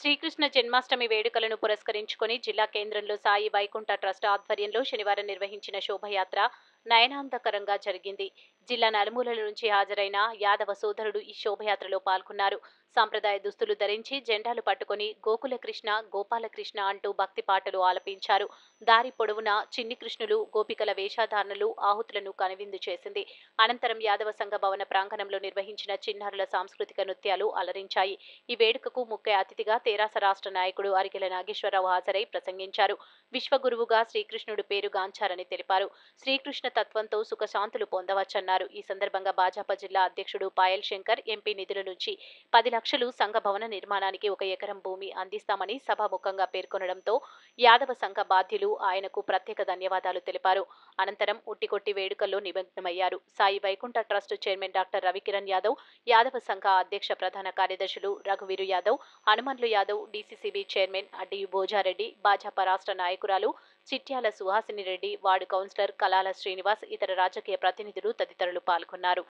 శ్రీకృష్ణ జన్మాష్టమి వేడుకలను పురస్కరించుకొని జిల్లా కేంద్రంలో సాయి వైకుంఠ ట్రస్ట్ ఆధ్వర్యంలో శనివారం నిర్వహించిన శోభయాత్ర నయనాందకరంగా జరిగింది జిల్లా నలుమూలల నుంచి హాజరైన యాదవ సోదరుడు ఈ శోభయాత్రలో పాల్గొన్నారు సాంప్రదాయ దుస్తులు ధరించి జెండాలు పట్టుకొని గోకుల కృష్ణ గోపాలకృష్ణ అంటూ భక్తి పాటలు ఆలపించారు దారి పొడవునా చిన్ని కృష్ణులు గోపికల వేషధారణలు ఆహుతులను కనువిందు చేసింది అనంతరం యాదవ సంఘ భవన ప్రాంగణంలో నిర్వహించిన చిన్నారుల సాంస్కృతిక నృత్యాలు అలరించాయి ఈ వేడుకకు ముఖ్య అతిథిగా తెరాస రాష్ట్ర నాయకుడు అరికెల నాగేశ్వరరావు హాజరై ప్రసంగించారు విశ్వగురువుగా శ్రీకృష్ణుడు పేరుగాంచారని తెలిపారు శ్రీకృష్ణ తత్వంతో సుఖశాంతులు పొందవచ్చన్నారు ఈ సందర్భంగా భాజపా జిల్లా అధ్యక్షుడు పాయల్ శంకర్ ఎంపీ నిధుల నుంచి పది లక్షలు సంఘ భవన నిర్మాణానికి ఒక ఎకరం భూమి అందిస్తామని సభాముఖంగా పేర్కొనడంతో యాదవ సంఘ బాధ్యులు ఆయనకు ప్రత్యేక ధన్యవాదాలు తెలిపారు అనంతరం ఉట్టికొట్టి వేడుకల్లో నిమగ్నమయ్యారు Sai Vaikuntha trust chairman doctor Ravikiran Yadav Yadava సంఘ అధ్యక్ష ప్రధాన కార్యదర్శులు రఘువీరు యాదవ్ హనుమన్లు యాదవ్ డీసీసీబీ చైర్మన్ అడ్డి భోజారెడ్డి భాజపా రాష్ట్ర నాయకురాలు చిట్యాల సుహాసిని రెడ్డి వార్డు కౌన్సిలర్ కలాల శ్రీనివాస్ ఇతర రాజకీయ ప్రతినిధులు తదితరులు పాల్గొన్నారు